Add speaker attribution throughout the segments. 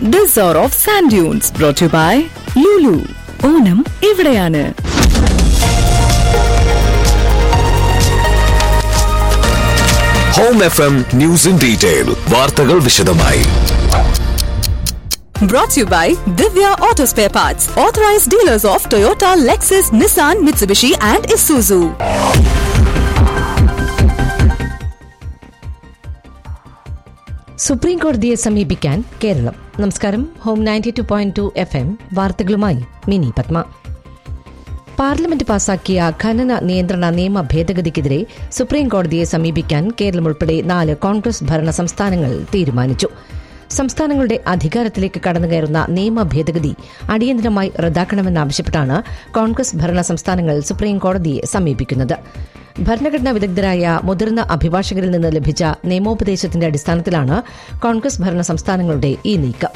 Speaker 1: This hour of Sand Dunes brought to you by Lulu. Onam ഇവിടെയാണ്
Speaker 2: home F M news in detail വാർത്തകൾ വിശദമായി
Speaker 1: Brought to you by Divya Auto Spare Parts, authorized dealers of Toyota, Lexus, Nissan, Mitsubishi, and Isuzu.
Speaker 3: Supreme കോടതിയെ സമീപിക്കാൻ കേരളം നമസ്കാരം home ninety two point two F M വാർത്തകളുമായി Mini Padma parliament പാസാക്കിയ ഖനന നിയന്ത്രണ നിയമ ഭേദഗതിക്കെതിരെ സുപ്രീം കോടതിയെ സമീപിക്കാൻ കേരളം ഉൾപ്പെടെ നാല് കോൺഗ്രസ് ഭരണ സംസ്ഥാനങ്ങൾ തീരുമാനിച്ചു സംസ്ഥാനങ്ങളുടെ അധികാരത്തിലേക്ക് കടന്നുകയറുന്ന നിയമ ഭേദഗതി അടിയന്തരമായി റദ്ദാക്കണമെന്നാവശ്യപ്പെട്ടാണ് കോൺഗ്രസ് ഭരണ സംസ്ഥാനങ്ങൾ സുപ്രീം കോടതിയെ സമീപിക്കുന്നത് ഭരണഘടനാ വിദഗ്ധരായ മുതിർന്ന അഭിഭാഷകരിൽ നിന്ന് ലഭിച്ച നിയമോപദേശത്തിന്റെ അടിസ്ഥാനത്തിലാണ് കോൺഗ്രസ് ഭരണ സംസ്ഥാനങ്ങളുടെ ഈ നീക്കം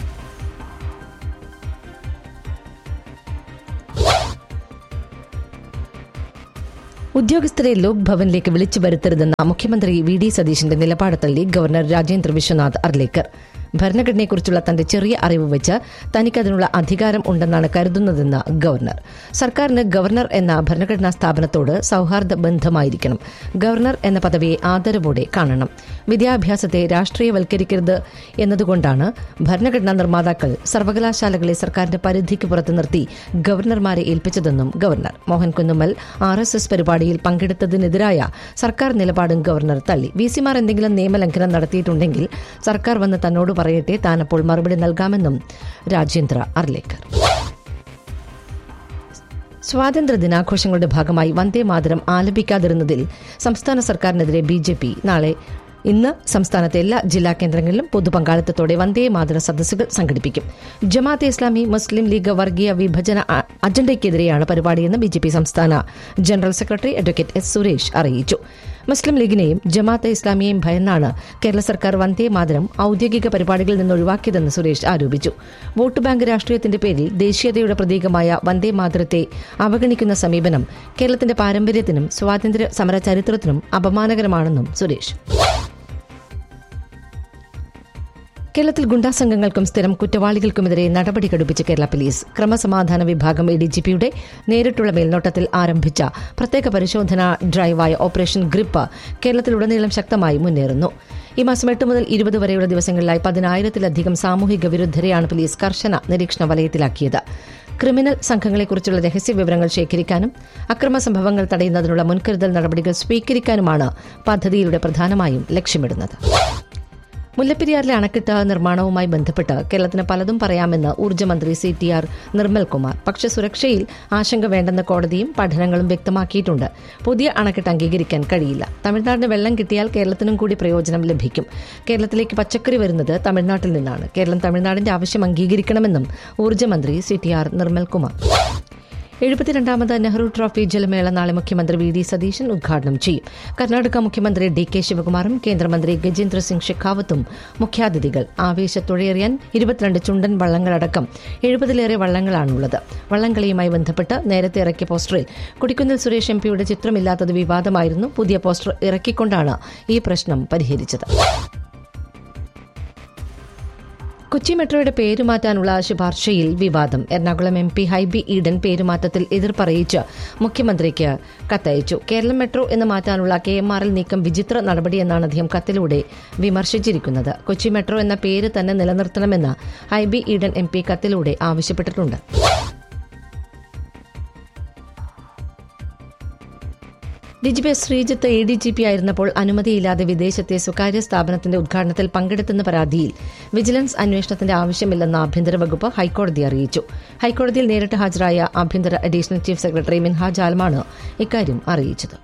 Speaker 3: ഉദ്യോഗസ്ഥരെ ലോക് ഭവനിലേക്ക് വിളിച്ചു വരുത്തരുതെന്ന മുഖ്യമന്ത്രി വി ഡി സതീശന്റെ നിലപാട് തള്ളി ഗവർണർ രാജേന്ദ്ര വിശ്വനാഥ് അർലേക്കർ ഭരണഘടനയെക്കുറിച്ചുള്ള തന്റെ ചെറിയ അറിവ് വെച്ച് തനിക്കതിനുള്ള അധികാരം ഉണ്ടെന്നാണ് കരുതുന്നതെന്ന് ഗവർണർ സർക്കാരിന് ഗവർണർ എന്ന ഭരണഘടനാ സ്ഥാപനത്തോട് സൌഹാർദ്ദ ബന്ധമായിരിക്കണം ഗവർണർ എന്ന പദവിയെ ആദരവോടെ കാണണം വിദ്യാഭ്യാസത്തെ രാഷ്ട്രീയവൽക്കരിക്കരുത് എന്നതുകൊണ്ടാണ് ഭരണഘടനാ നിർമ്മാതാക്കൾ സർവകലാശാലകളെ സർക്കാരിന്റെ പരിധിക്ക് പുറത്ത് നിർത്തി ഗവർണർമാരെ ഏൽപ്പിച്ചതെന്നും governor Mohan Kunnummal R S S പരിപാടിയിൽ പങ്കെടുത്തതിനെതിരായ സർക്കാർ നിലപാടും ഗവർണർ തള്ളി വി സിമാർ എന്തെങ്കിലും നിയമലംഘനം നടത്തിയിട്ടുണ്ടെങ്കിൽ സർക്കാർ വന്ന് തന്നോട് പറയട്ടെ താനപ്പോൾ മറുപടി നൽകാമെന്നും രാജേന്ദ്ര അർലേക്കർ സ്വാതന്ത്ര്യ ദിനാഘോഷങ്ങളുടെ ഭാഗമായി വന്ദേ മാതരം ആലപിക്കാതിരുന്നതിൽ സംസ്ഥാന സർക്കാരിനെതിരെ ബി ജെ പി നാളെ ഇന്ന് സംസ്ഥാനത്തെ എല്ലാ ജില്ലാ കേന്ദ്രങ്ങളിലും പൊതുപങ്കാളിത്തത്തോടെ വന്ദേ മാതര സദസ്സുകൾ സംഘടിപ്പിക്കും ജമാഅത്തെ ഇസ്ലാമി മുസ്ലിം ലീഗ് വർഗീയ വിഭജന അ- അജണ്ടയ്ക്കെതിരെയാണ് പരിപാടിയെന്ന് ബി ജെ പി സംസ്ഥാന general secretary advocate S Suresh അറിയിച്ചു മുസ്ലിം ലീഗിനെയും ജമാഅത്തെ ഇസ്ലാമിയെയും ഭയന്നാണ് കേരള സർക്കാർ വന്ദേ മാതരം ഔദ്യോഗിക പരിപാടികളിൽ നിന്ന് ഒഴിവാക്കിയതെന്ന് സുരേഷ് ആരോപിച്ചു വോട്ട് ബാങ്ക് രാഷ്ട്രീയത്തിന്റെ പേരിൽ ദേശീയതയുടെ പ്രതീകമായ വന്ദേ മാതരത്തെ അവഗണിക്കുന്ന സമീപനം കേരളത്തിന്റെ പാരമ്പര്യത്തിനും സ്വാതന്ത്ര്യ സമര ചരിത്രത്തിനും അപമാനകരമാണെന്നും സുരേഷ് കേരളത്തിൽ ഗുണ്ടാ സംഘങ്ങൾക്കും സ്ഥിരം കുറ്റവാളികൾക്കുമെതിരെ നടപടി ഘടിപ്പിച്ച് കേരള പോലീസ് ക്രമസമാധാന വിഭാഗം എ ഡി ജി പിയുടെ നേരിട്ടുള്ള മേൽനോട്ടത്തിൽ ആരംഭിച്ച പ്രത്യേക പരിശോധനാ ഡ്രൈവായ ഓപ്പറേഷൻ ഗ്രിപ്പ് കേരളത്തിലുടനീളം ശക്തമായി മുന്നേറുന്നു ഈ മാസം എട്ട് മുതൽ ഇരുപത് വരെയുള്ള ദിവസങ്ങളിലായി പതിനായിരത്തിലധികം സാമൂഹിക വിരുദ്ധരെയാണ് പോലീസ് കർശന നിരീക്ഷണ വലയത്തിലാക്കിയത് ക്രിമിനൽ സംഘങ്ങളെക്കുറിച്ചുള്ള രഹസ്യ വിവരങ്ങൾ ശേഖരിക്കാനും അക്രമ സംഭവങ്ങൾ തടയുന്നതിനുള്ള മുൻകരുതൽ നടപടികൾ സ്വീകരിക്കാനുമാണ് പദ്ധതിയിലൂടെ പ്രധാനമായും ലക്ഷ്യമിടുന്നത് മുല്ലപ്പെരിയാറിലെ അണക്കെട്ട് നിർമ്മാണവുമായി ബന്ധപ്പെട്ട് കേരളത്തിന് പലതും പറയാമെന്ന് ഊർജ്ജമന്ത്രി C T R Nirmal Kumar പക്ഷേ സുരക്ഷയിൽ ആശങ്ക വേണ്ടെന്ന കോടതിയും പഠനങ്ങളും വ്യക്തമാക്കിയിട്ടുണ്ട് പുതിയ അണക്കെട്ട് അംഗീകരിക്കാൻ കഴിയില്ല തമിഴ്നാടിന് വെള്ളം കിട്ടിയാൽ കേരളത്തിനും കൂടി പ്രയോജനം ലഭിക്കും കേരളത്തിലേക്ക് പച്ചക്കറി വരുന്നത് തമിഴ്നാട്ടിൽ നിന്നാണ് കേരളം തമിഴ്നാടിന്റെ ആവശ്യം അംഗീകരിക്കണമെന്നും ഊർജ്ജമന്ത്രി C T R Nirmal Kumar എഴുപത്തിരണ്ടാമത് നെഹ്റു ട്രോഫി ജലമേള നാളെ മുഖ്യമന്ത്രി വി ഡി സതീശൻ ഉദ്ഘാടനം ചെയ്യും കർണാടക മുഖ്യമന്ത്രി ഡി കെ ശിവകുമാറും കേന്ദ്രമന്ത്രി ഗജേന്ദ്ര സിംഗ് ഷെഖാവത്തും മുഖ്യാതിഥികൾ ആവേശത്തുഴയേറിയാൻ ഇരുപത്തിരണ്ട് ചുണ്ടൻ വള്ളങ്ങളടക്കം എഴുപതിലേറെ വള്ളങ്ങളാണുള്ളത് വള്ളംകളിയുമായി ബന്ധപ്പെട്ട് നേരത്തെ ഇറക്കിയ പോസ്റ്ററിൽ കൊടിക്കുന്നിൽ സുരേഷ് എം പിയുടെ ചിത്രമില്ലാത്തത് വിവാദമായിരുന്നു പുതിയ പോസ്റ്റർ ഇറക്കിക്കൊണ്ടാണ് ഈ പ്രശ്നം പരിഹരിച്ചത് കൊച്ചി മെട്രോയുടെ പേരുമാറ്റാനുള്ള ശുപാർശയിൽ വിവാദം എറണാകുളം എം പി ഹൈബി ഈഡൻ പേരുമാറ്റത്തിൽ എതിർപ്പറിയിച്ച് മുഖ്യമന്ത്രിക്ക് കത്തയച്ചു കേരളം മെട്രോ എന്ന് മാറ്റാനുള്ള കെ എം ആർ എൽ നീക്കം വിചിത്ര നടപടിയെന്നാണ് അദ്ദേഹം കത്തിലൂടെ വിമർശിച്ചിരിക്കുന്നത് കൊച്ചി മെട്രോ എന്ന പേര് തന്നെ നിലനിർത്തണമെന്ന് ഹൈബി ഈഡൻ എം പി കത്തിലൂടെ ആവശ്യപ്പെട്ടിട്ടുണ്ട് DGP Sreejith A D G P ആയിരുന്നപ്പോൾ അനുമതിയില്ലാതെ വിദേശത്തെ സ്വകാര്യ സ്ഥാപനത്തിന്റെ ഉദ്ഘാടനത്തിൽ പങ്കെടുത്തെന്ന പരാതിയിൽ വിജിലൻസ് അന്വേഷണത്തിന്റെ ആവശ്യമില്ലെന്ന് ആഭ്യന്തര വകുപ്പ് ഹൈക്കോടതി അറിയിച്ചു ഹൈക്കോടതിയിൽ നേരിട്ട് ഹാജരായ ആഭ്യന്തര അഡീഷണൽ ചീഫ് സെക്രട്ടറി മിൻഹാജ് ആൽമാണ് ഇക്കാര്യം അറിയിച്ചത്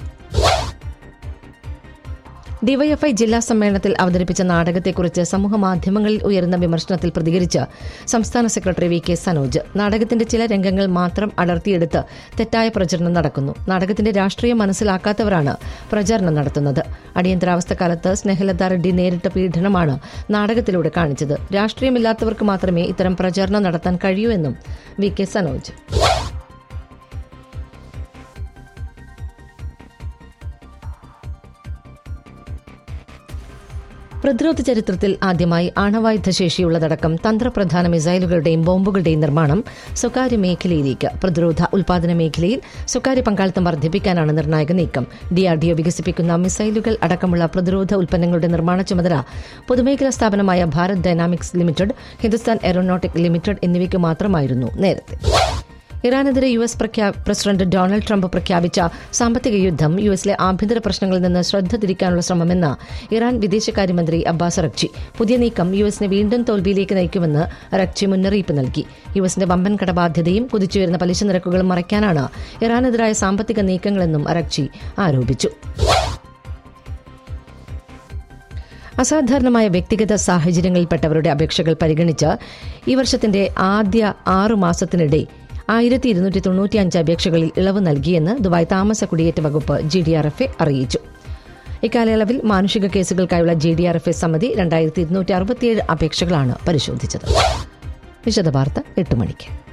Speaker 3: ഡിവൈഎഫ്ഐ ജില്ലാ സമ്മേളനത്തിൽ അവതരിപ്പിച്ച നാടകത്തെക്കുറിച്ച് സമൂഹമാധ്യമങ്ങളിൽ ഉയർന്ന വിമർശനത്തിൽ പ്രതികരിച്ച് സംസ്ഥാന സെക്രട്ടറി വി കെ സനോജ് നാടകത്തിന്റെ ചില രംഗങ്ങൾ മാത്രം അടർത്തിയെടുത്ത് തെറ്റായ പ്രചരണം നടക്കുന്നു നാടകത്തിന്റെ രാഷ്ട്രീയം മനസ്സിലാക്കാത്തവരാണ് പ്രചാരണം നടത്തുന്നത് അടിയന്തരാവസ്ഥ കാലത്ത് സ്നേഹലത റെഡ്ഡി നേരിട്ട പീഡനമാണ് നാടകത്തിലൂടെ കാണിച്ചത് രാഷ്ട്രീയമില്ലാത്തവർക്ക് മാത്രമേ ഇത്തരം പ്രചാരണം നടത്താൻ കഴിയൂ എന്നും വി കെ സനോജ് പ്രതിരോധ ചരിത്രത്തിൽ ആദ്യമായി ആണവായുധ ശേഷിയുള്ളതടക്കം തന്ത്രപ്രധാന മിസൈലുകളുടെയും ബോംബുകളുടെയും നിർമ്മാണം സ്വകാര്യ മേഖലയിലേക്ക് പ്രതിരോധ ഉൽപാദന മേഖലയിൽ സ്വകാര്യ പങ്കാളിത്തം വർദ്ധിപ്പിക്കാനാണ് നിർണായക നീക്കം ഡിആർഡിഒ വികസിപ്പിക്കുന്ന മിസൈലുകൾ അടക്കമുള്ള പ്രതിരോധ ഉൽപ്പന്നങ്ങളുടെ നിർമ്മാണ ചുമതല പൊതുമേഖലാ സ്ഥാപനമായ Bharat dynamics limited Hindustan aeronautic limited എന്നിവയ്ക്ക് മാത്രമായിരുന്നു നേരത്തെ ഇറാനെതിരെ U S president Donald Trump പ്രഖ്യാപിച്ച സാമ്പത്തിക യുദ്ധം യു എസിലെ ആഭ്യന്തര പ്രശ്നങ്ങളിൽ നിന്ന് ശ്രദ്ധ തിരിക്കാനുള്ള ശ്രമമെന്ന് ഇറാൻ വിദേശകാര്യമന്ത്രി അബ്ബാസ് അറക്ചി പുതിയ നീക്കം യു എസിനെ വീണ്ടും തോൽവിയിലേക്ക് നയിക്കുമെന്ന് അറക്ചി മുന്നറിയിപ്പ് നൽകി യു എസിന്റെ വമ്പൻ കടബാധ്യതയും കുതിച്ചുയരുന്ന പലിശ നിരക്കുകളും മറയ്ക്കാനാണ് ഇറാനെതിരായ സാമ്പത്തിക നീക്കങ്ങളെന്നും അറക്ചി ആരോപിച്ചു അസാധാരണമായ വ്യക്തിഗത സാഹചര്യങ്ങളിൽപ്പെട്ടവരുടെ അപേക്ഷകൾ പരിഗണിച്ച് ഈ വർഷത്തിന്റെ ആദ്യ ആറു മാസത്തിനിടെ ആയിരത്തി ഇരുന്നൂറ്റി തൊണ്ണൂറ്റിയഞ്ച് അപേക്ഷകളിൽ ഇളവ് നൽകിയെന്ന് ദുബായ് താമസ കുടിയേറ്റ വകുപ്പ് G D R F A അറിയിച്ചു ഇക്കാലയളവിൽ മാനുഷിക കേസുകൾക്കായുള്ള G D R F A സമിതി രണ്ടായിരത്തി ഇരുന്നൂറ്റി അറുപത്തിയേഴ് അപേക്ഷകളാണ് പരിശോധിച്ചത് വിശദവാർത്ത എട്ട് മണിക്ക്